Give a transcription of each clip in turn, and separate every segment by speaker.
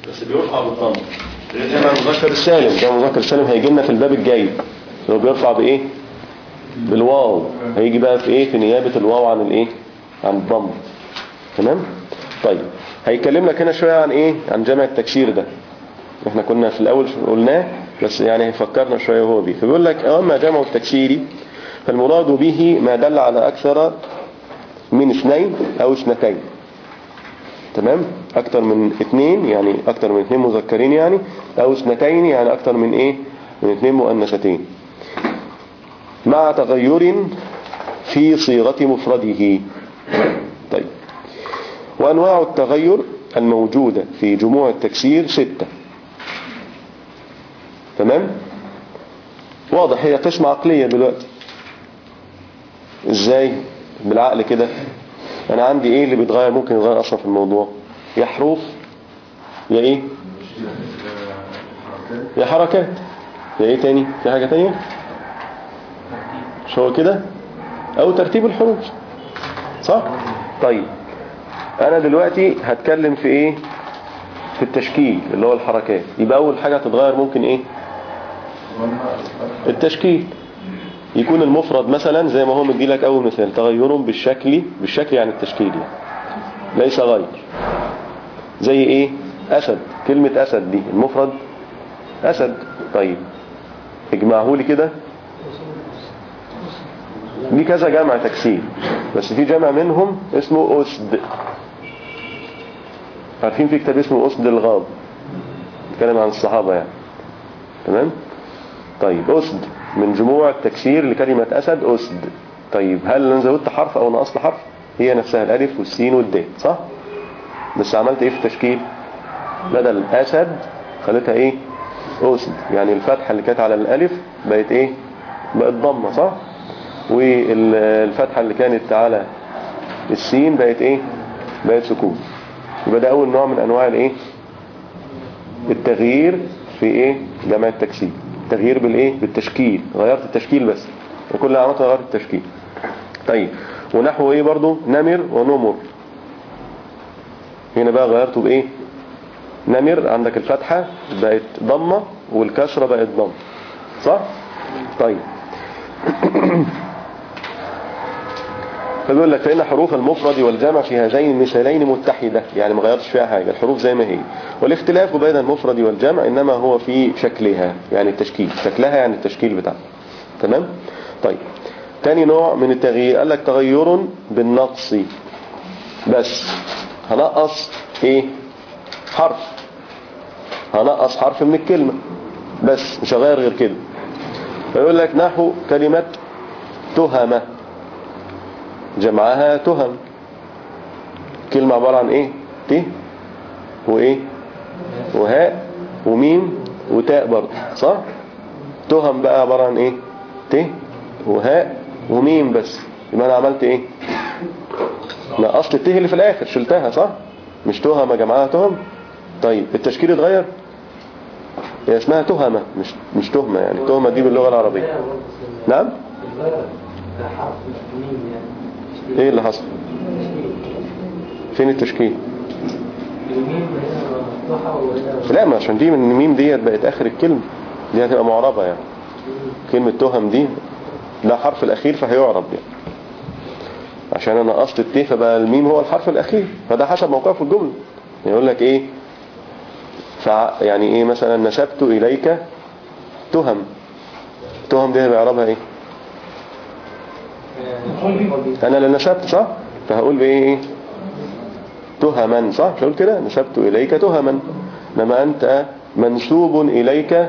Speaker 1: بس بيرفع بالضم جمع المذكر السالم جمع المذكر السالم هيجي لنا في الباب الجاي اللي هو بيرفع بايه بالواو هيجي بقى في ايه في نيابة الواو عن الايه عن الضم تمام طيب هيكلم لك هنا شوية عن ايه عن جمع التكسير ده احنا كنا في الاول قلناه بس يعني هيفكرنا شوية وهو بيه فبيقول لك اما جمع التكسير فالمراد به ما دل على اكثر من اثنين او اثنتين تمام اكتر من اثنين يعني اكتر من اثنين مذكرين يعني او اثنتين يعني اكتر من ايه من اثنين مؤنثتين مع تغير في صيغة مفرده طيب وانواع التغير الموجودة في جموع التكسير ستة تمام واضح هي قسمة عقلية دلوقتي ازاي بالعقل كده انا عندي ايه اللي بيتغير ممكن يتغير اصلا في الموضوع يا حروف يا ايه يا حركات يا ايه تاني في حاجة تانية مش هو كده او ترتيب الحروف صح طيب انا دلوقتي هتكلم في ايه في التشكيل اللي هو الحركات يبقى اول حاجة تتغير ممكن ايه التشكيل يكون المفرد مثلا زي ما هو مدي لك اول مثال تغير بالشكل بالشكل يعني التشكيل يعني. ليس غير زي ايه اسد كلمة اسد دي المفرد اسد طيب اجمعه لي كده دي كذا جمع تكسير بس في جمع منهم اسمه اسد عارفين في كتاب اسمه اسد الغاب بيتكلم عن الصحابة يعني تمام طيب اسد من جموع التكسير لكلمة أسد أسد طيب هل أنا زودت حرف أو نقصت حرف هي نفسها الألف والسين والدال صح بس عملت إيه في التشكيل بدل أسد خليتها إيه أسد يعني الفتحة اللي كانت على الألف بقت إيه بقت ضمة صح والفتحة اللي كانت على السين بقت إيه بقت سكون يبقى ده أول نوع من أنواع الإيه التغيير في إيه جمع التكسير تغيير بالايه بالتشكيل غيرت التشكيل بس وكل اللي عملته غيرت التشكيل طيب ونحو ايه برضو نمر ونمر هنا بقى غيرته بايه نمر عندك الفتحة بقت ضمة والكسرة بقت ضم صح طيب فبيقول لك فإن حروف المفرد والجمع في هذين المثالين متحدة يعني ما غيرتش فيها حاجة الحروف زي ما هي والاختلاف بين المفرد والجمع إنما هو في شكلها يعني التشكيل شكلها يعني التشكيل بتاعها تمام طيب تاني نوع من التغيير قال لك تغير بالنقص بس هنقص ايه حرف هنقص حرف من الكلمة بس مش هغير غير كده فيقول لك نحو كلمة تهمة جمعها تهم كلمة عبارة عن ايه ت وايه وهاء وميم وتاء برضه صح تهم بقى عبارة عن ايه ت وهاء وميم بس يبقى انا عملت ايه لا اصل الت اللي في الاخر شلتها صح مش تهم جمعها تهم طيب التشكيل اتغير هي اسمها تهمة مش مش تهمة يعني تهمة دي باللغة العربية نعم ايه اللي حصل فين التشكيل لا ما عشان دي من الميم ديت بقت اخر الكلمة دي هتبقى معربة يعني كلمة تهم دي ده حرف الاخير فهيعرب يعني عشان انا قصت الت فبقى الميم هو الحرف الاخير فده حسب موقعه في الجملة يقول لك ايه فع يعني ايه مثلا نسبت اليك تهم تهم دي بيعربها ايه انا اللي نسبت صح فهقول بايه ايه تهما صح مش هقول كده نسبت اليك تهما انما انت منسوب اليك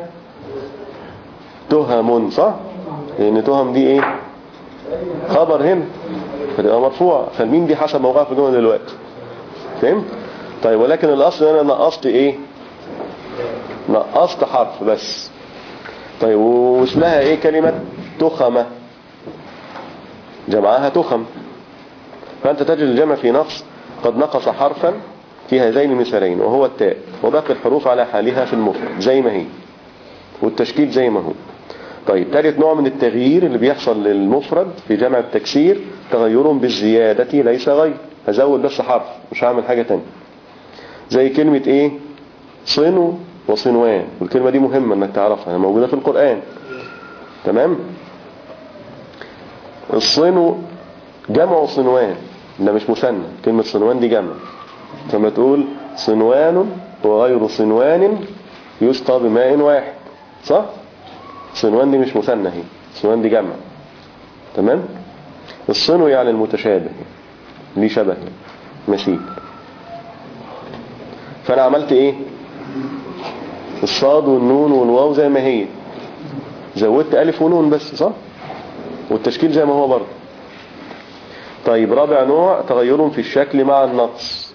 Speaker 1: تهم صح لان تهم دي ايه خبر هنا فتبقى مرفوع فالمين دي حسب موقعها في الجمله دلوقتي فهمت طيب ولكن الاصل انا نقصت ايه نقصت حرف بس طيب واسمها ايه كلمة تخمة جمعها تخم فأنت تجد الجمع في نقص قد نقص حرفا في هذين المثالين وهو التاء وباقي الحروف على حالها في المفرد زي ما هي والتشكيل زي ما هو طيب ثالث نوع من التغيير اللي بيحصل للمفرد في جمع التكسير تغير بالزيادة ليس غير هزود بس حرف مش هعمل حاجة تانية زي كلمة ايه صنو وصنوان والكلمة دي مهمة انك تعرفها هي موجودة في القرآن تمام الصنو جمع صنوان ده مش مثنى كلمة صنوان دي جمع فما تقول صنوان وغير صنوان يسقى بماء واحد صح صنوان دي مش مثنى هي صنوان دي جمع تمام الصنو يعني المتشابه ليه شبه مثيل فانا عملت ايه الصاد والنون والواو زي ما هي زودت الف ونون بس صح والتشكيل زي ما هو برضه طيب رابع نوع تغير في الشكل مع النقص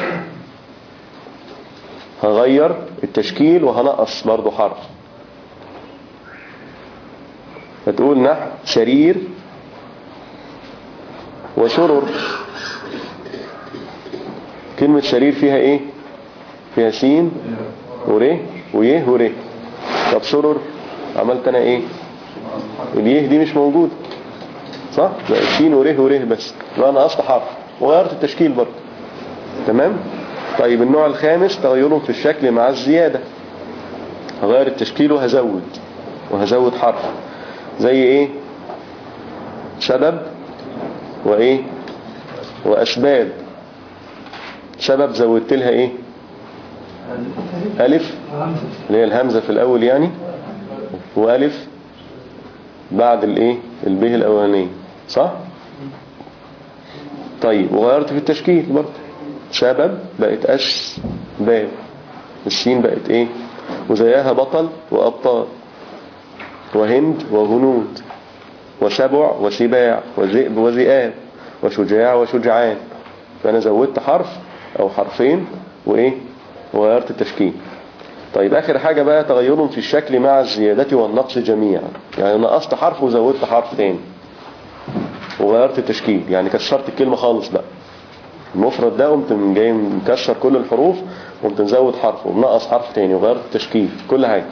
Speaker 1: هغير التشكيل وهنقص برضه حرف فتقول نحو سرير وسرر كلمة سرير فيها ايه فيها سين وريه ويه وريه طب سرر عملت انا ايه اليه دي مش موجود صح لا سين وريه وريه بس لا انا اصل حرف وغيرت التشكيل برضه تمام طيب النوع الخامس تغير في الشكل مع الزيادة هغير التشكيل وهزود وهزود حرف زي ايه سبب وايه واسباب سبب زودت لها ايه الف اللي هي الهمزة في الاول يعني والف بعد الايه البه الاولانيه صح طيب وغيرت في التشكيل برضه سبب بقت أس باب السين بقت ايه وزيها بطل وأبطال وهند وهنود وسبع وسباع وذئب وذئاب وشجاع وشجعان فأنا زودت حرف أو حرفين وإيه وغيرت التشكيل طيب آخر حاجة بقى تغير في الشكل مع الزيادة والنقص جميعا يعني نقصت حرف وزودت حرف تاني وغيرت التشكيل يعني كسرت الكلمة خالص بقى المفرد ده قمت من جاي مكسر كل الحروف قمت مزود حرف ومنقص حرف تاني وغيرت التشكيل كل حاجة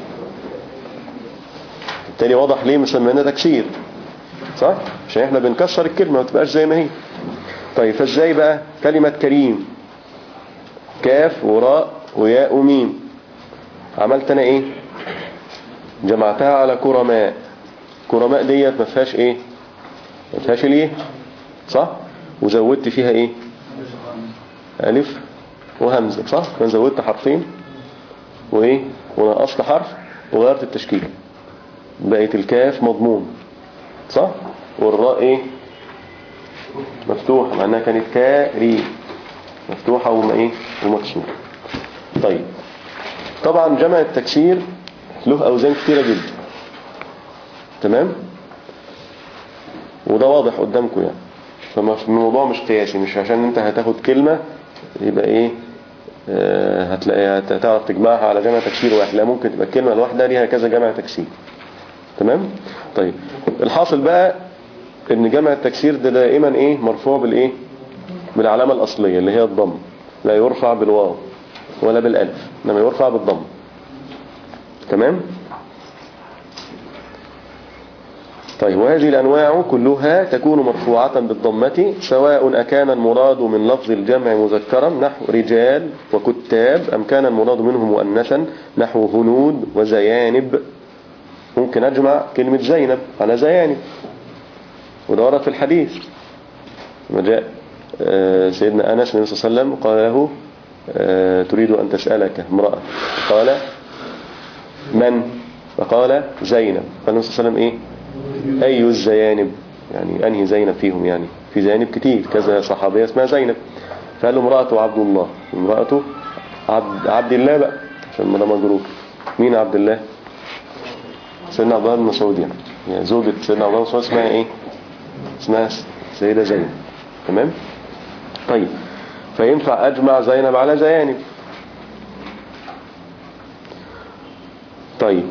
Speaker 1: التاني واضح ليه مسميناه تكسير صح عشان احنا بنكسر الكلمة ما تبقاش زي ما هي طيب فازاي بقى كلمة كريم كاف وراء وياء وميم عملت انا ايه جمعتها على كرماء كرماء ديت ما فيهاش ايه ما فيهاش الايه صح وزودت فيها ايه الف وهمزة صح انا زودت حرفين وايه ونقصت حرف وغيرت التشكيل بقت الكاف مضموم صح والراء ايه مفتوحة مع انها كانت كاري مفتوحة وما ايه ومكسورة طيب طبعا جمع التكسير له اوزان كتيرة جدا تمام وده واضح قدامكم يعني فالموضوع مش قياسي مش عشان انت هتاخد كلمة يبقى ايه آه هتلاقيها هتعرف تجمعها على جمع تكسير واحد لا ممكن تبقى الكلمة الواحدة ليها كذا جمع تكسير تمام طيب الحاصل بقى ان جمع التكسير ده دائما ايه مرفوع بالايه بالعلامة الاصلية اللي هي الضم لا يرفع بالواو ولا بالالف انما يرفع بالضم تمام طيب وهذه الأنواع كلها تكون مرفوعة بالضمة سواء أكان المراد من لفظ الجمع مذكرا نحو رجال وكتاب أم كان المراد منه مؤنثا نحو هنود وزيانب ممكن أجمع كلمة زينب على زيانب وده ورد في الحديث لما جاء سيدنا أنس النبي صلى الله عليه وسلم قال له تريد أن تسألك امرأة قال من فقال زينب قال النبي صلى الله عليه وسلم إيه أي الزيانب يعني أنهي زينب فيهم يعني في زينب كتير كذا صحابية اسمها زينب فقال له امرأته عبد الله امرأته عبد, عبد الله بقى عشان ده مجروح مين عبد الله سيدنا عبد الله بن مسعود يعني. يعني زوجة سيدنا عبد الله بن مسعود اسمها ايه اسمها سيدة زينب تمام طيب فينفع اجمع زينب على زيانب طيب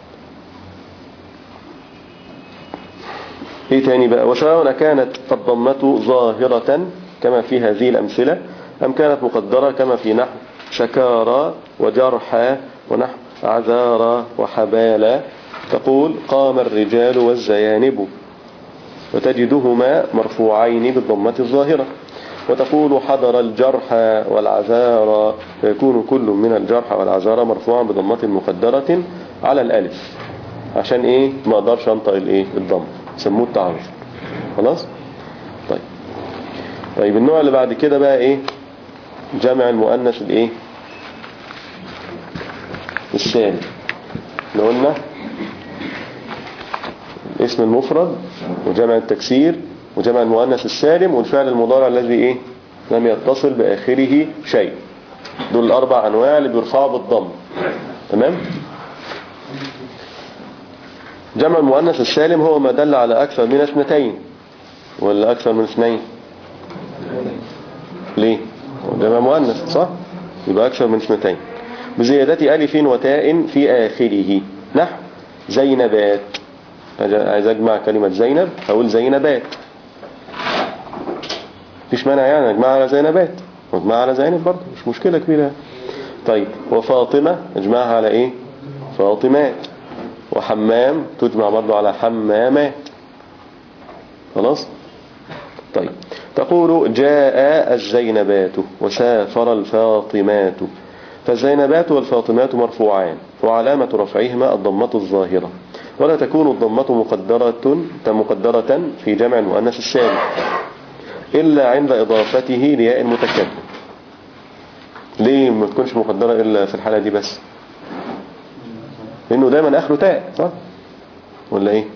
Speaker 1: ايه تاني بقى وسواء كانت الضمة ظاهرة كما في هذه الأمثلة أم كانت مقدرة كما في نحو شكارى وجرحى ونحو عذارى وحبالى تقول قام الرجال والزيانب وتجدهما مرفوعين بالضمة الظاهرة وتقول حضر الجرح والعذارى فيكون كل من الجرح والعذارى مرفوعا بضمة مقدرة على الألف عشان ايه ما اقدرش انطق الايه الضم سموه التعرض خلاص طيب طيب النوع اللي بعد كده بقى ايه جمع المؤنث الايه السالم احنا قلنا الاسم المفرد وجمع التكسير وجمع المؤنث السالم والفعل المضارع الذي ايه لم يتصل باخره شيء دول الاربع انواع اللي بيرفعوا بالضم تمام جمع المؤنث السالم هو ما دل على اكثر من اثنتين ولا اكثر من اثنين ليه هو جمع مؤنث صح يبقى اكثر من اثنتين بزيادة ألف وتاء في آخره نحو زينبات عايز أجمع كلمة زينب هقول زينبات مفيش مانع يعني أجمع على زينبات واجمع على زينب برضه مش مشكلة كبيرة طيب وفاطمة اجمعها على ايه فاطمات وحمام تجمع برضه على حمامات خلاص طيب تقول جاء الزينبات وسافر الفاطمات فالزينبات والفاطمات مرفوعان وعلامة رفعهما الضمة الظاهرة ولا تكون الضمة مقدرة مقدرة في جمع المؤنث السالم إلا عند إضافته لياء المتكلم ليه ما تكونش مقدرة إلا في الحالة دي بس لأنه دايما آخره تاء صح ولا إيه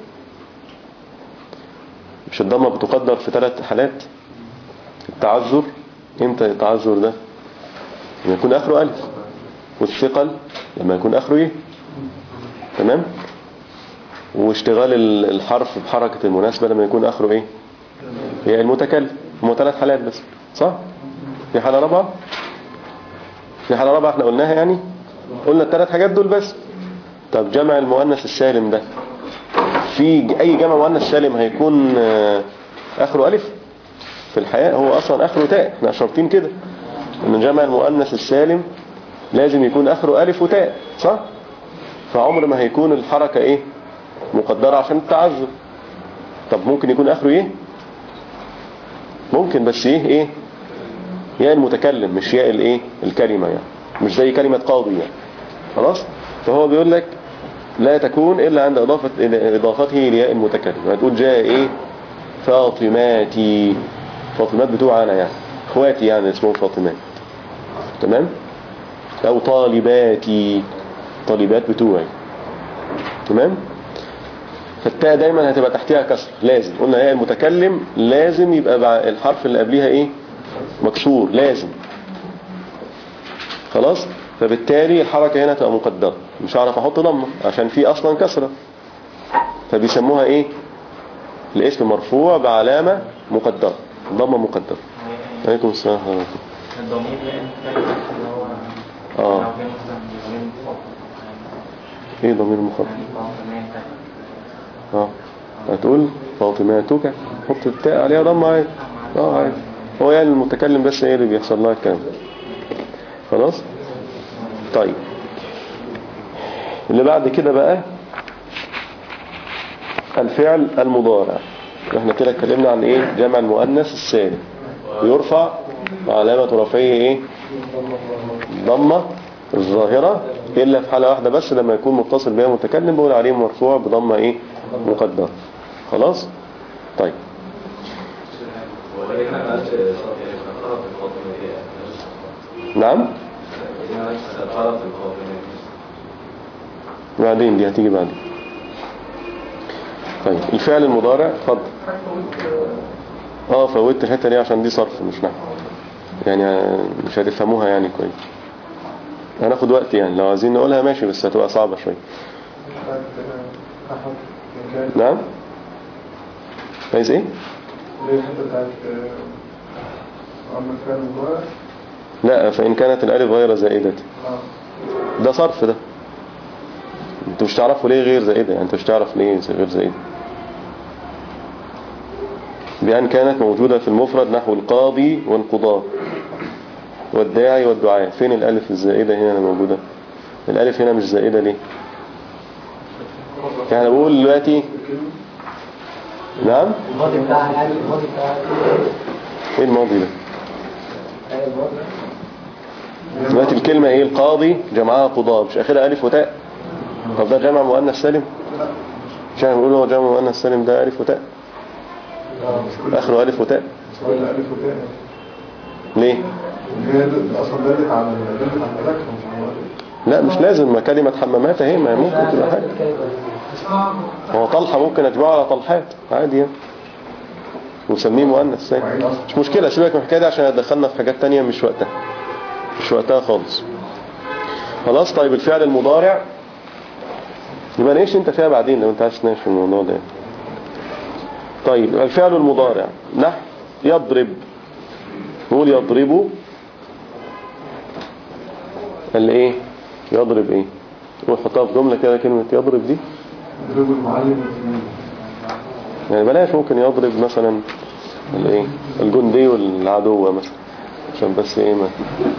Speaker 1: مش الضمة بتقدر في ثلاث حالات التعذر امتى التعذر ده لما يكون آخره ألف والثقل لما يكون آخره إيه تمام واشتغال الحرف بحركة المناسبة لما يكون آخره إيه هي المتكلم هم ثلاث حالات بس صح في حالة رابعة في حالة رابعة احنا قلناها يعني قلنا الثلاث حاجات دول بس طب جمع المؤنث السالم ده في اي جمع مؤنث سالم هيكون اخره الف في الحياة هو اصلا اخره تاء احنا شرطين كده ان جمع المؤنث السالم لازم يكون اخره الف وتاء صح فعمر ما هيكون الحركة ايه مقدرة عشان التعذر طب ممكن يكون اخره ايه ممكن بس ايه ايه ياء المتكلم مش ياء الايه الكلمة يعني مش زي كلمة قاضي يعني خلاص فهو بيقول لك لا تكون إلا عند إضافة إضافته لياء المتكلم هتقول جاء إيه فاطماتي فاطمات بتوع أنا يعني إخواتي يعني اسمهم فاطمات تمام أو طالباتي طالبات بتوعي تمام فالتاء دايما هتبقى تحتها كسر لازم قلنا ياء المتكلم لازم يبقى الحرف اللي قبلها ايه مكسور لازم خلاص فبالتالي الحركة هنا تبقى مقدرة مش هعرف احط ضمة عشان في اصلا كسرة فبيسموها ايه الاسم مرفوع بعلامة مقدرة ضمة مقدرة عليكم السلام ورحمة الله
Speaker 2: الضمير يعني اللي هو
Speaker 1: اه
Speaker 2: لو كان مثلا ضمير مخفف
Speaker 1: ايه ضمير مخفف
Speaker 2: يعني فاطمة
Speaker 1: اه هتقول فاطماتك حط التاء عليها ضمة عادي اه عادي هو يعني المتكلم بس ايه اللي بيحصل لها الكلام ده. خلاص طيب اللي بعد كده بقى الفعل المضارع احنا كده اتكلمنا عن ايه جمع المؤنث السالم بيرفع وعلامة رفعه ايه ضمة الظاهرة الا في حالة واحدة بس لما يكون متصل بها متكلم بقول عليه مرفوع بضمة ايه مقدرة خلاص طيب نعم بعدين دي هتيجي بعدين طيب الفعل المضارع اتفضل اه فوتت الحته دي عشان دي صرف مش نحو يعني مش هتفهموها يعني كويس هناخد وقت يعني لو عايزين نقولها ماشي بس هتبقى صعبة شوية نعم عايز ايه لا فإن كانت الألف غير زائدة ده صرف ده انتوا مش تعرفوا ليه غير زائدة يعني انتوا مش تعرف ليه غير زائدة بأن كانت موجودة في المفرد نحو القاضي والقضاء والداعي والدعاء فين الألف الزائدة هنا اللي موجودة الألف هنا مش زائدة ليه يعني بقول دلوقتي نعم
Speaker 3: الماضي بتاع الألف الماضي بتاع
Speaker 1: ايه الماضي ده دلوقتي الكلمة ايه القاضي جمعها قضاة مش اخرها الف وتاء طب ده جمع مؤنث سالم مش احنا بنقول هو جمع مؤنث سالم ده الف وتاء اخره الف وتاء
Speaker 3: ولا ألف وتاء
Speaker 1: ليه
Speaker 3: هي أصلا دلت على دلت على المذاكرة مش على الوقت.
Speaker 1: لا مش لازم ما كلمة حمامات اهي ما ممكن تبقى حاجة هو طلحة ممكن اجمعه على طلحات عادي يعني وسميه مؤنث سالم مش مشكلة سيبك من الحكاية دي عشان دخلنا في حاجات تانية مش وقتها مش وقتها خالص خلاص طيب الفعل المضارع يبقى نعيش انت فيها بعدين لو انت عايز تناقش في الموضوع ده طيب الفعل المضارع نحو يضرب نقول يضرب اللي ايه يضرب ايه ونحطها في جملة كده كلمة يضرب دي
Speaker 3: يضرب المعلم الاثنين
Speaker 1: يعني بلاش ممكن يضرب مثلا الايه الجندي والعدو مثلا عشان بس ايه ما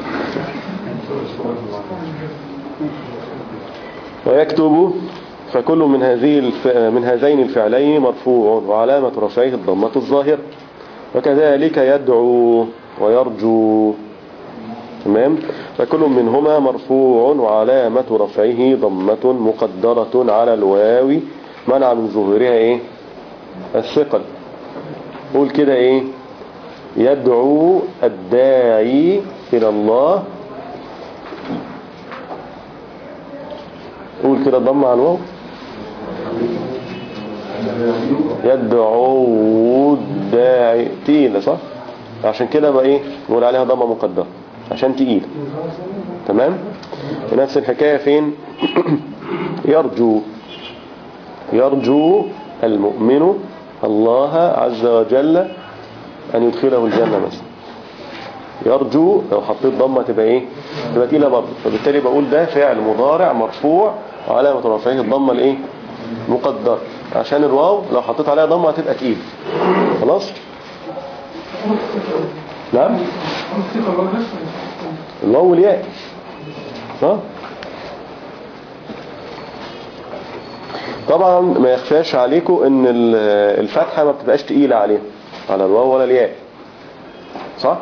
Speaker 1: ويكتب فكل من هذه الف... من هذين الفعلين مرفوع وعلامة رفعه الضمة الظاهرة وكذلك يدعو ويرجو تمام فكل منهما مرفوع وعلامة رفعه ضمة مقدرة على الواو منع من ظهورها ايه الثقل قول كده ايه يدعو الداعي الى الله قول كده ضم على الواو يدعو الداعي تقيلة صح عشان كده بقى ايه نقول عليها ضمة مقدرة عشان تقيلة تمام ونفس الحكاية فين يرجو يرجو المؤمن الله عز وجل أن يدخله الجنة مثلا يرجو لو حطيت ضمة تبقى ايه تبقى تقيلة برضه فبالتالي بقول ده فعل مضارع مرفوع وعلامة رفعه الضمة الايه مقدر عشان الواو لو حطيت عليها ضمة هتبقى تقيل خلاص نعم الواو والياء ها طبعا ما يخفاش عليكم ان ال- الفتحة ما بتبقاش تقيلة عليها على الواو ولا الياء صح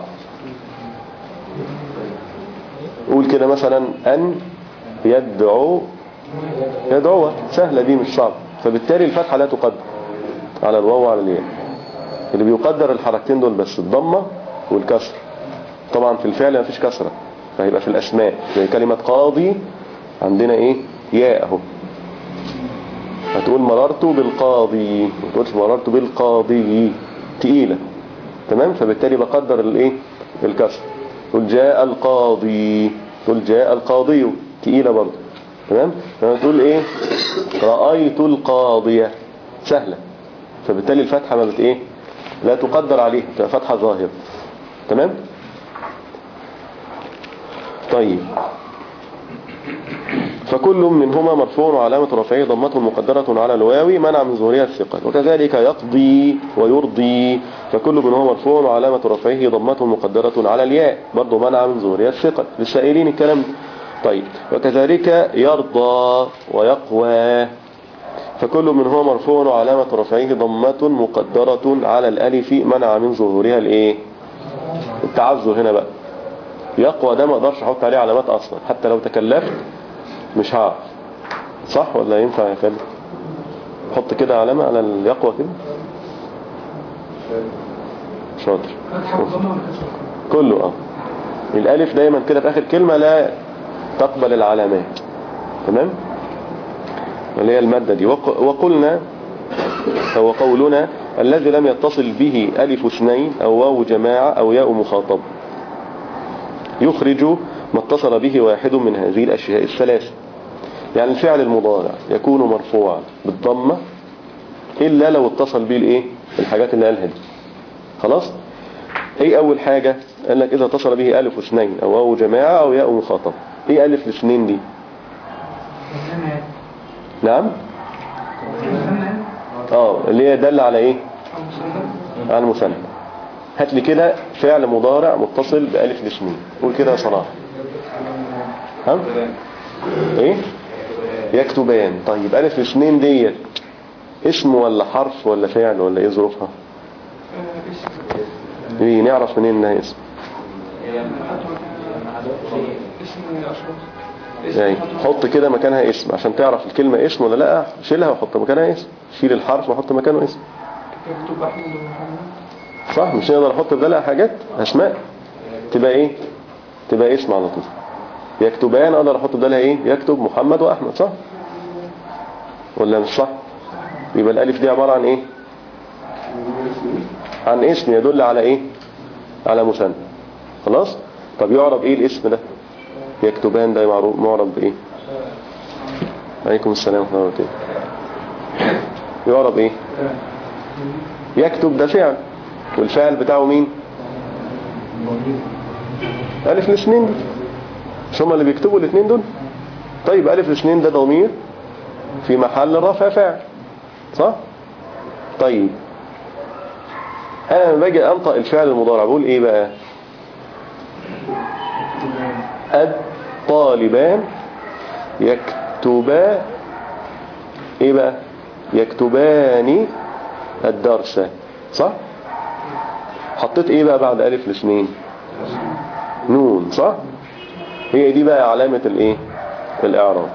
Speaker 1: قول كده مثلا ان يدعو يدعوها سهلة دي مش صعبة فبالتالي الفتحة لا تقدر على الواو وعلى الياء اللي بيقدر الحركتين دول بس الضمة والكسر طبعا في الفعل ما فيش كسرة فهيبقى في الأسماء زي كلمة قاضي عندنا ايه ياء اهو هتقول مررت بالقاضي ما تقولش مررت بالقاضي تقيلة تمام فبالتالي بقدر الايه الكسر تقول جاء القاضي تقول جاء القاضي تقيلة برضه تمام لما تقول ايه رأيت القاضية سهلة فبالتالي الفتحة ما بت ايه لا تقدر عليها تبقى فتحة ظاهرة تمام طيب فكل منهما مرفوع وعلامة رفعه ضمته مقدرة على الواو منع من ظهورها الثقل وكذلك يقضي ويرضي فكل منهما مرفوع وعلامة رفعه ضمته مقدرة على الياء برضه منع من ظهورها الثقل للسائلين الكلام ده. طيب وكذلك يرضى ويقوى فكل منهما مرفوع وعلامة رفعه ضمة مقدرة على الألف منع من ظهورها الايه التعذر هنا بقى يقوى ده ما اقدرش احط عليه علامات اصلا حتى لو تكلفت مش هعرف صح ولا ينفع يا خالد حط كده علامة على اليقوى كده شاطر كله اه الالف دايما كده في اخر كلمة لا تقبل العلامات تمام اللي هي المادة دي وق- وقلنا هو قولنا الذي لم يتصل به ألف اثنين أو واو جماعة أو ياء مخاطب يخرج ما اتصل به واحد من هذه الأشياء الثلاث يعني الفعل المضارع يكون مرفوعا بالضمة إلا لو اتصل به الايه الحاجات اللي قالها دي خلاص ايه أول حاجة قال لك إذا اتصل به ألف اثنين أو واو جماعة أو ياء مخاطب ايه ألف الاثنين دي نعم اه اللي هي دل على ايه على المثنى هات لي كده فعل مضارع متصل بألف الاثنين قول كده يا صلاح ها ايه يكتبان طيب ألف الاثنين ديت اسم ولا حرف ولا فعل ولا ايه ظروفها ايه نعرف منين انها اسم
Speaker 4: اسم اشخاص
Speaker 1: يعني حط كده مكانها اسم عشان تعرف الكلمة اسم ولا لا شيلها وحط مكانها اسم شيل الحرف وحط مكانه اسم
Speaker 4: يكتب احمد ومحمد
Speaker 1: صح مش نقدر نحط بدالها حاجات اسماء تبقى ايه تبقى اسم على طول يكتبان اقدر احط بدالها ايه يكتب محمد واحمد صح ولا مش صح يبقى الالف دي عبارة عن ايه عن اسم يدل على ايه على مثنى خلاص طب يعرب ايه الاسم ده يكتبان ده معروف معرب بايه عليكم السلام ورحمه الله وبركاته يعرب ايه يكتب ده فعل والفعل بتاعه مين ألف الاثنين دول مش هما اللي بيكتبوا الاثنين دول طيب ألف الاثنين ده ضمير في محل رفع فاعل صح طيب أنا لما باجي أنطق الفعل المضارع بقول إيه بقى الطالبان يكتبا إيه بقى يكتبان الدرس صح حطيت ايه بقى بعد الف الاثنين نون صح هي دي بقى علامة الايه الاعراب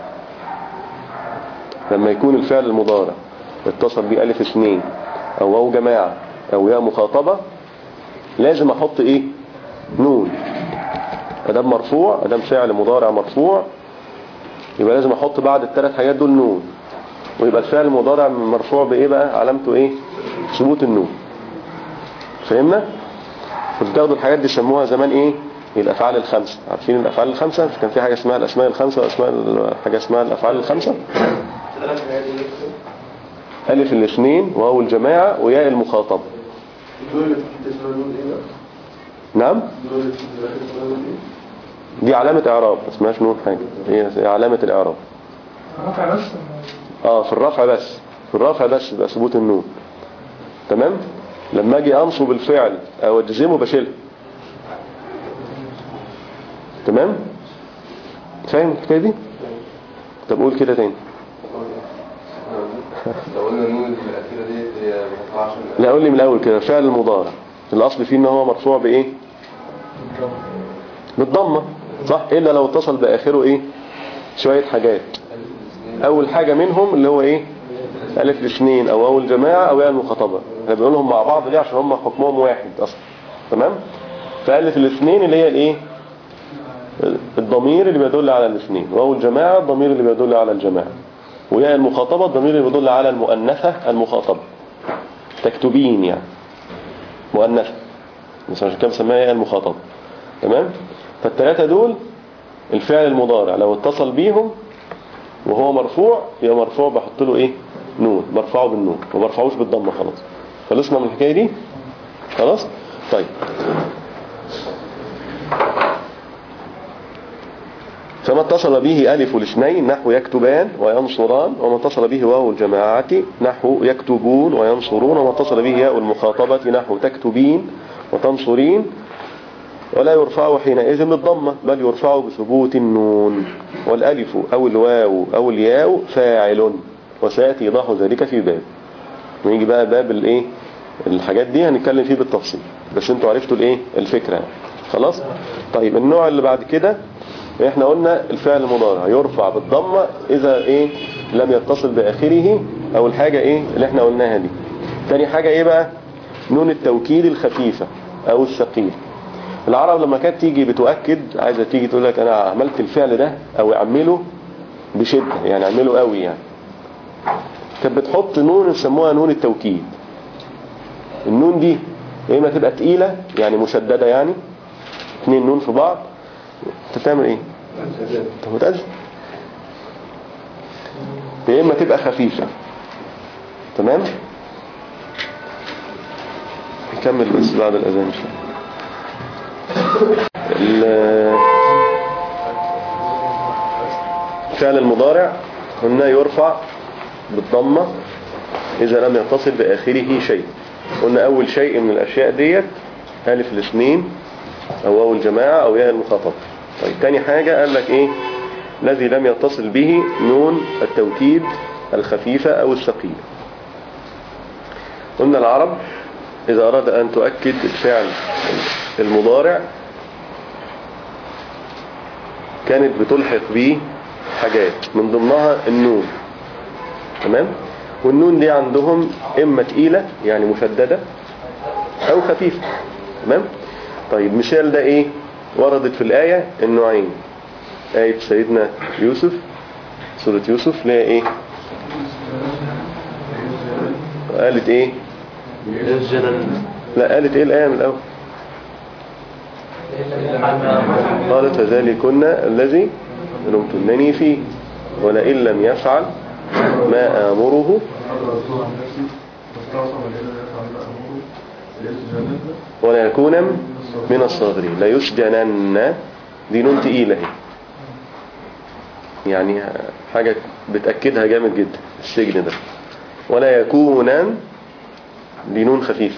Speaker 1: لما يكون الفعل المضارع اتصل بيه الف اثنين او واو جماعة او ياء مخاطبة لازم احط ايه نون ادام مرفوع ادام فعل مضارع مرفوع يبقى لازم احط بعد الثلاث حاجات دول نون ويبقى الفعل المضارع مرفوع بايه بقى علامته ايه ثبوت النون فهمنا وبتاخدوا الحاجات دي سموها زمان ايه الافعال الخمسه عارفين الافعال الخمسه مش كان في حاجه اسمها الاسماء الخمسه واسماء حاجه اسمها الافعال الخمسه الف الاثنين واو الجماعه وياء المخاطب
Speaker 3: دول اللي تحت اسمها نون ايه بقى؟
Speaker 1: نعم
Speaker 3: دول اللي تحت اسمها نون ايه؟
Speaker 1: دي علامه اعراب ما اسمهاش نون حاجه هي هي علامه الاعراب
Speaker 4: رفع بس
Speaker 1: اه في الرفع بس في الرفع بس يبقى ثبوت النون تمام لما اجي انصب الفعل او اجزمه بشيلها تمام فاهم الحكايه دي طب قول كده تاني
Speaker 5: لو قلنا النون الأخيرة دي هي ما تطلعش من
Speaker 1: لا قول لي من الاول كده فعل المضارع الاصل فيه ان هو مرفوع بايه بالضمه صح الا لو اتصل باخره ايه شويه حاجات اول حاجه منهم اللي هو ايه الف الاثنين او اول جماعه او ياء المخاطبه احنا بنقولهم مع بعض ليه عشان هم حكمهم واحد اصلا تمام فالف الاثنين اللي هي الايه الضمير اللي بيدل على الاثنين واو الجماعه الضمير اللي بيدل على الجماعه وياء المخاطبه الضمير اللي بيدل على المؤنثه المخاطبه تكتبين يعني مؤنثة بس عشان كده بسميها ياء المخاطبة تمام فالثلاثة دول الفعل المضارع لو اتصل بيهم وهو مرفوع يبقى مرفوع بحط له ايه نون برفعه بالنون ما برفعوش بالضمه خلاص خلصنا من الحكايه دي خلاص طيب فما اتصل به ألف الاثنين نحو يكتبان وينصران وما اتصل به واو الجماعة نحو يكتبون وينصرون وما اتصل به ياء المخاطبة نحو تكتبين وتنصرين ولا يرفع حينئذ بالضمة بل يرفع بثبوت النون والألف أو الواو أو الياء فاعل وسيأتي إيضاح ذلك في باب ونيجي بقى باب الايه الحاجات دي هنتكلم فيه بالتفصيل بس انتوا عرفتوا الايه الفكرة خلاص طيب النوع اللي بعد كده احنا قلنا الفعل المضارع يرفع بالضمة اذا ايه لم يتصل باخره او الحاجة ايه اللي احنا قلناها دي تاني حاجة ايه بقى نون التوكيد الخفيفة او الثقيل العرب لما كانت تيجي بتؤكد عايزة تيجي تقول لك انا عملت الفعل ده او اعمله بشدة يعني اعمله قوي يعني كانت بتحط نون يسموها نون التوكيد النون دي يا اما تبقى تقيلة يعني مشددة يعني اتنين نون في بعض انت بتعمل ايه انت متأذن يا اما تبقى خفيفة تمام نكمل بس بعد الاذان ان شاء الله الفعل المضارع قلنا يرفع بالضمة إذا لم يتصل بآخره شيء قلنا أول شيء من الأشياء ديت ألف الاثنين أو واو الجماعة أو ياء المخاطب طيب تاني حاجة قال لك إيه الذي لم يتصل به نون التوكيد الخفيفة أو الثقيلة قلنا العرب إذا أراد أن تؤكد الفعل المضارع كانت بتلحق بيه حاجات من ضمنها النون تمام والنون دي عندهم اما تقيلة يعني مشددة او خفيفة تمام طيب مثال ده ايه وردت في الآية النوعين آية سيدنا يوسف سورة يوسف لها ايه قالت ايه لا قالت ايه الآية من الأول قالت فذلكن الذي لمتنني فيه ولئن لم يفعل ما آمره ولا يكون من الصاغرين لا يسجنن دي نون تقيلة اهي يعني حاجة بتأكدها جامد جدا السجن ده ولا يكون دي نون خفيفة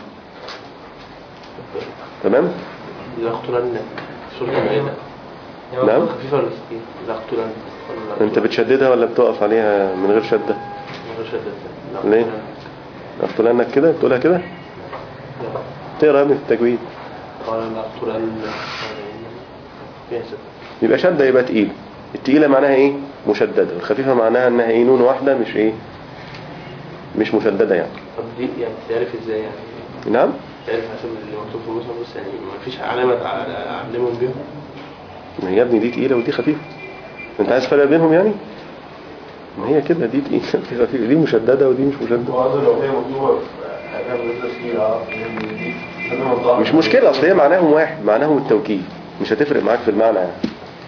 Speaker 1: تمام
Speaker 6: لأقتلنك سورة المائدة
Speaker 1: نعم.
Speaker 6: خفيفة ولا ثقيلة لأقتلنك ولا
Speaker 1: انت بتشددها ولا بتقف عليها من غير شدة
Speaker 6: من غير شدة
Speaker 1: ليه؟ اقتلانك كده بتقولها كده تقرا من التجويد
Speaker 6: قال لأقتلنك فيها شدة
Speaker 1: يبقى شدة يبقى تقيل التقيلة معناها ايه مشددة الخفيفة معناها انها ايه نون واحدة مش ايه مش مشددة يعني
Speaker 6: طب دي يعني تعرف ازاي يعني
Speaker 1: نعم
Speaker 6: تعرف حسب اللي مكتوب في المصحف بس يعني ما فيش علامة أع- أعلمهم بيهم
Speaker 1: ما هي يا ابني دي تقيلة ودي خفيفة انت عايز فرق بينهم يعني ما هي كده دي تقيلة ودي خفيفة دي مشددة ودي مش مشددة
Speaker 5: وهذا لو هي مكتوبة هتعمل تسكيل اه دي لازم نطلع
Speaker 1: مش مشكلة اصل هي معناهم واحد معناهم التوكيد مش هتفرق معاك في المعنى يعني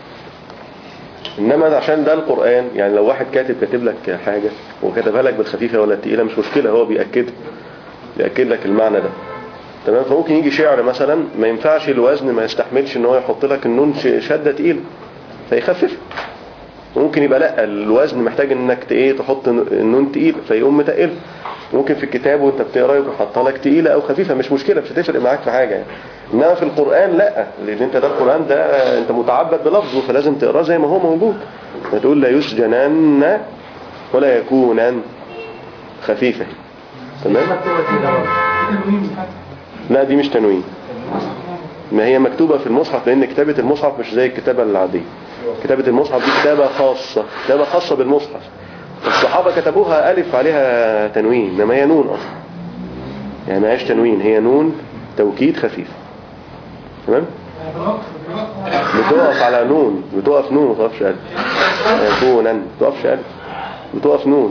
Speaker 1: انما عشان ده القرآن يعني لو واحد كاتب كاتب لك حاجة وكتبها لك بالخفيفة ولا التقيلة مش مشكلة هو بيأكد بيأكد لك المعنى ده تمام فممكن يجي شعر مثلا ما ينفعش الوزن ما يستحملش ان هو يحط لك النون ش- شدة تقيلة فيخفف ممكن يبقى لا الوزن محتاج انك ت- ايه تحط ن- النون تقيل فيقوم متقل ممكن في الكتاب وانت بتقرا يكون حاطها لك تقيله او خفيفه مش مشكله مش هتفرق معاك في حاجه يعني. انما في القران لا لان انت ده القران ده انت متعبد بلفظه فلازم تقراه زي ما هو موجود ما تقول لا يسجنن ولا يكونن خفيفه تمام لا دي مش تنوين ما هي مكتوبة في المصحف لأن كتابة المصحف مش زي الكتابة العادية كتابة المصحف دي كتابة خاصة كتابة خاصة بالمصحف الصحابة كتبوها ألف عليها تنوين إنما هي نون أصلا يعني ما هيش تنوين هي نون توكيد خفيف تمام بتقف على نون بتقف نون ما تقفش ألف يكونا ما تقفش ألف بتقف نون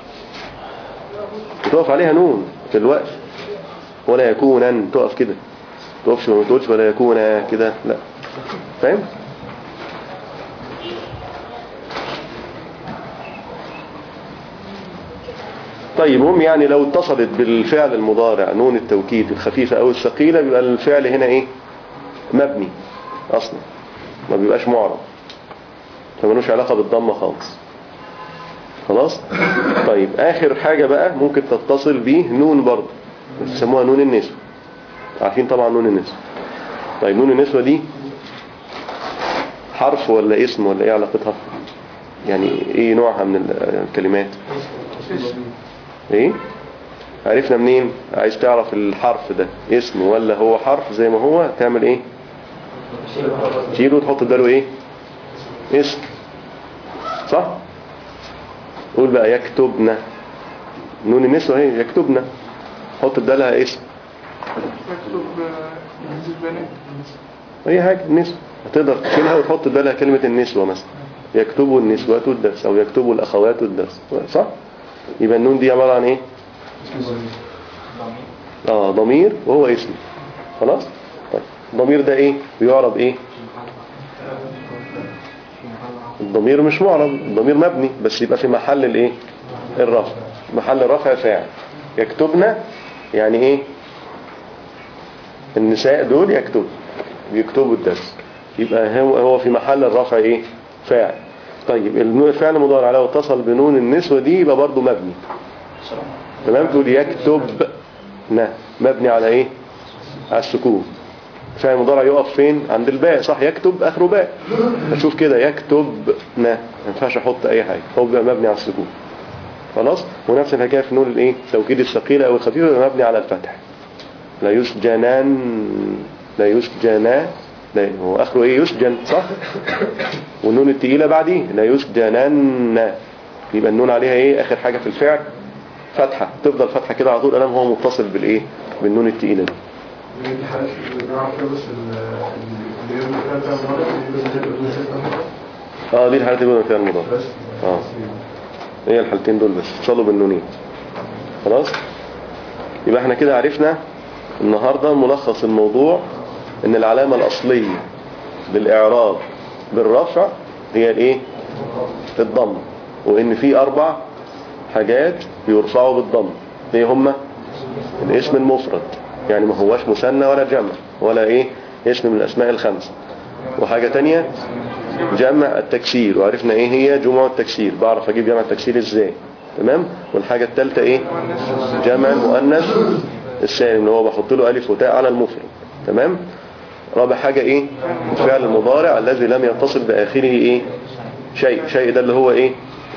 Speaker 1: بتقف عليها نون في الوقف ولا يكونا تقف كده تقفش ما تقولش ولا يكون كده لا فاهم طيب هم يعني لو اتصلت بالفعل المضارع نون التوكيد الخفيفة او الثقيلة بيبقى الفعل هنا ايه مبني اصلا ما بيبقاش معرب فمالوش علاقة بالضمة خالص خلاص طيب اخر حاجة بقى ممكن تتصل بيه نون برضه بيسموها نون النسوة عارفين طبعا نون النسوة طيب نون النسوة دي حرف ولا اسم ولا ايه علاقتها يعني ايه نوعها من ال- الكلمات ايه عرفنا منين عايز تعرف الحرف ده اسم ولا هو حرف زي ما هو تعمل ايه تشيله وتحط بداله ايه اسم صح قول بقى يكتبنا نون النسوة اهي يكتبنا حط بدالها اسم
Speaker 4: مكتوب عزيز بنات
Speaker 1: اي حاجة النسوة هتقدر تشيلها وتحط بدالها كلمة النسوة مثلا يكتبوا النسوات الدرس او يكتبوا الاخوات الدرس صح يبقى النون دي عبارة عن ايه اه ضمير وهو اسم خلاص طيب الضمير ده ايه بيعرب ايه الضمير مش معرب الضمير مبني بس يبقى في محل الايه الرفع محل الرفع فاعل يكتبنا يعني ايه النساء دول يكتبوا بيكتبوا الدرس يبقى هو هو في محل الرفع ايه فاعل طيب النون- الفعل المضارع لو اتصل بنون النسوة دي يبقى برضه مبني تمام تقول يكتب نا مبني على ايه على السكون فعل المضارع يقف فين عند الباء صح يكتب اخره باء اشوف كده يكتب نا ما ينفعش احط اي حاجه هو بيبقى مبني على السكون خلاص ونفس الحكايه في نون الايه توكيد الثقيله او الخفيفه يبقى مبني على الفتح لا يسجنان لا يسجنا لا هو اخره ايه يسجن صح والنون التقيلة بعديه لا يسجنن يبقى النون عليها ايه اخر حاجة في الفعل فتحة تفضل فتحة كده على طول الام هو متصل بالايه بالنون التقيلة دي
Speaker 3: دي حالة بنعرف فيها بس ال- اللي هي المكان فيها مرة اللي هي بتبقى فيها
Speaker 1: اه دي الحالات اللي فيها المضارع
Speaker 3: بس
Speaker 1: اه هي الحالتين دول بس اتصلوا بالنونين خلاص يبقى احنا كده عرفنا النهاردة ملخص الموضوع ان العلامة الاصلية للاعراب بالرفع هي الايه الضم وان في اربع حاجات بيرفعوا بالضم ايه هما الاسم المفرد يعني ما هواش مثنى ولا جمع ولا ايه اسم من الاسماء الخمسة وحاجة تانية جمع التكسير وعرفنا ايه هي جمع التكسير بعرف اجيب جمع التكسير ازاي تمام والحاجة الثالثة ايه جمع المؤنث السالم اللي هو بحط له الف وتاء على المفرد تمام رابع حاجة ايه الفعل المضارع الذي لم يتصل باخره ايه شيء شيء ده اللي هو ايه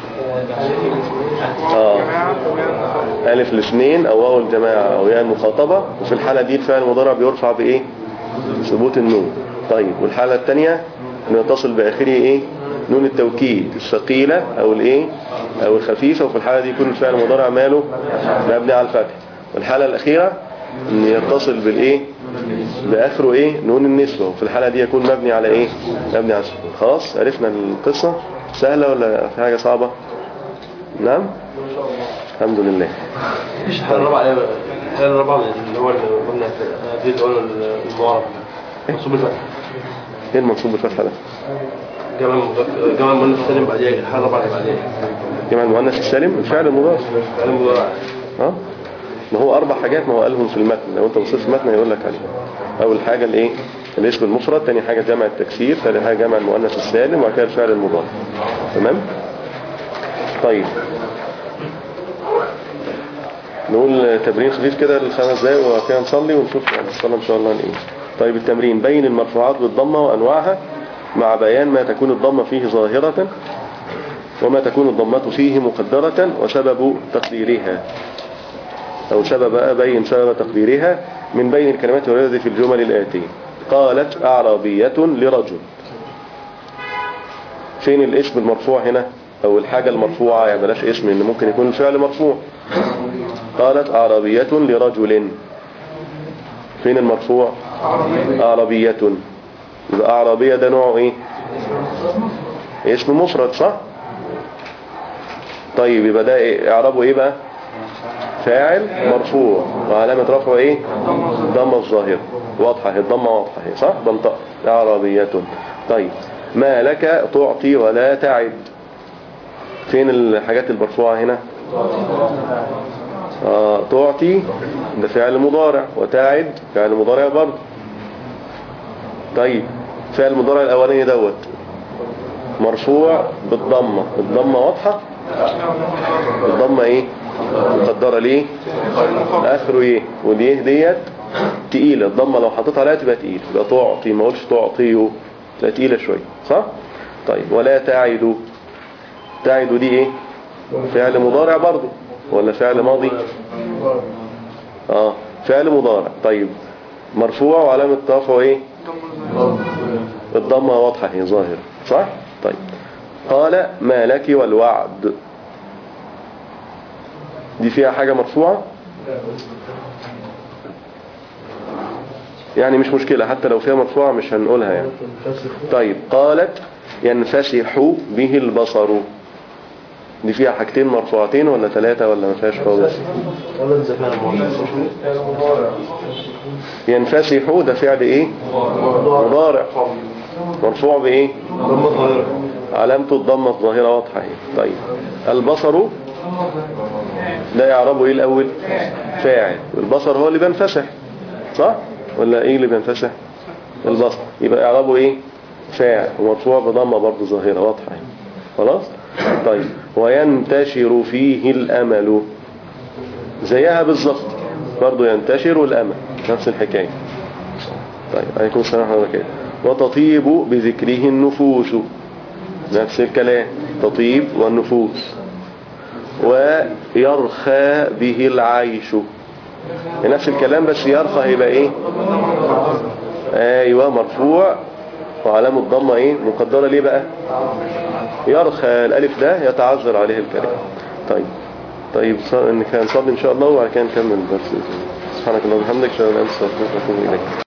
Speaker 1: اه الف الاثنين او واو الجماعة او ياء المخاطبة وفي الحالة دي الفعل المضارع بيرفع بايه ثبوت النون طيب والحالة الثانية انه يتصل باخره ايه نون التوكيد الثقيلة او الايه او الخفيفة وفي الحالة دي يكون الفعل المضارع ماله مبني على الفتح والحالة الاخيرة ان يتصل بالايه باخره ايه نون النسبة وفي الحالة دي يكون مبني على ايه مبني على السكون خلاص عرفنا القصة سهلة ولا في حاجة صعبة نعم الحمد لله
Speaker 6: ايش الحالة الرابعة ايه بقى؟ الحالة الرابعة اللي هو اللي قلنا في اللي هو المعرب منصوب الفتح
Speaker 1: ايه المنصوب بالفتحة ده
Speaker 6: جمع المضارع- جمع المؤنث السالم بعديها الحالة الرابعة اللي بعديها
Speaker 1: جمع المؤنث السالم الفعل المضاف
Speaker 6: فعل المضارع
Speaker 1: ها ما هو اربع حاجات ما هو قالهم في المتن لو انت بصيت في المتن هيقول لك عليها اول حاجه الايه الاسم المفرد تاني حاجه جمع التكسير ثالث حاجه جمع المؤنث السالم وبعد كده الفعل المضاف تمام طيب نقول تمرين خفيف كده للخمس دقايق وبعد كده نصلي ونشوف الصلاه ان شاء الله ايه طيب التمرين بين المرفوعات بالضمه وانواعها مع بيان ما تكون الضمه فيه ظاهره وما تكون الضمة فيه مقدرة وسبب تقديرها أو سبب بين سبب تقديرها من بين الكلمات الواردة في الجمل الآتية قالت أعرابية لرجل فين الاسم المرفوع هنا أو الحاجة المرفوعة يعني بلاش اسم إن ممكن يكون الفعل مرفوع قالت أعرابية لرجل فين المرفوع أعرابية يبقى أعرابية ده نوعه إيه اسم مفرد صح طيب يبقى ده إيه؟ اعرابه ايه بقى فاعل مرفوع وعلامة رفعه ايه ضمة الظاهرة واضحة هي الضمة واضحة هي صح بنطق عربية طيب ما لك تعطي ولا تعد فين الحاجات المرفوعة هنا آه تعطي ده فعل مضارع وتعد فعل مضارع برضه طيب فعل المضارع الاولاني دوت مرفوع بالضمة الضمة واضحة الضمة ايه مقدرة ليه اخره ايه ودي ديت تقيلة الضمة لو حطيت عليها تبقى تقيلة يبقى تعطي ما قلتش تعطيه تبقى تقيلة شوية صح طيب ولا تعد تعد دي ايه فعل مضارع برضه ولا فعل ماضي اه فعل مضارع طيب مرفوع وعلامة رفعه ايه الضمة واضحة هي ظاهرة صح طيب قال ما لك والوعد دي فيها حاجة مرفوعة يعني مش مشكلة حتى لو فيها مرفوعة مش هنقولها يعني طيب قالت ينفسح به البصر دي فيها حاجتين مرفوعتين ولا ثلاثة ولا ما فيهاش خالص
Speaker 6: ولا انت فعل المضارع
Speaker 1: ينفسح ده فعل ايه مضارع مرفوع بايه
Speaker 6: ضمة ظاهرة
Speaker 1: علامته الضمة الظاهرة واضحة اهي طيب البصر ده يعربه ايه الاول فاعل البصر هو اللي بينفسح صح ولا ايه اللي بينفسح البصر يبقى يعربه ايه فاعل ومرفوع بضمة برضه ظاهرة واضحة اهي خلاص طيب وينتشر فيه الامل زيها بالظبط برضه ينتشر الامل نفس الحكاية طيب عليكم السلام ورحمة الله وبركاته وتطيب بذكره النفوس نفس الكلام تطيب والنفوس ويرخى به العيش نفس الكلام بس يرخى هيبقى ايه ايوه مرفوع وعلامة الضمة ايه مقدرة ليه بقى يرخى الالف ده يتعذر عليه الكلام طيب طيب ص- ان كان نصلي ان شاء الله وبعد كده نكمل الدرس بإذن الله. سبحانك اللهم وبحمدك اشهد ان لا اله الا انت استغفرك واتوب اليك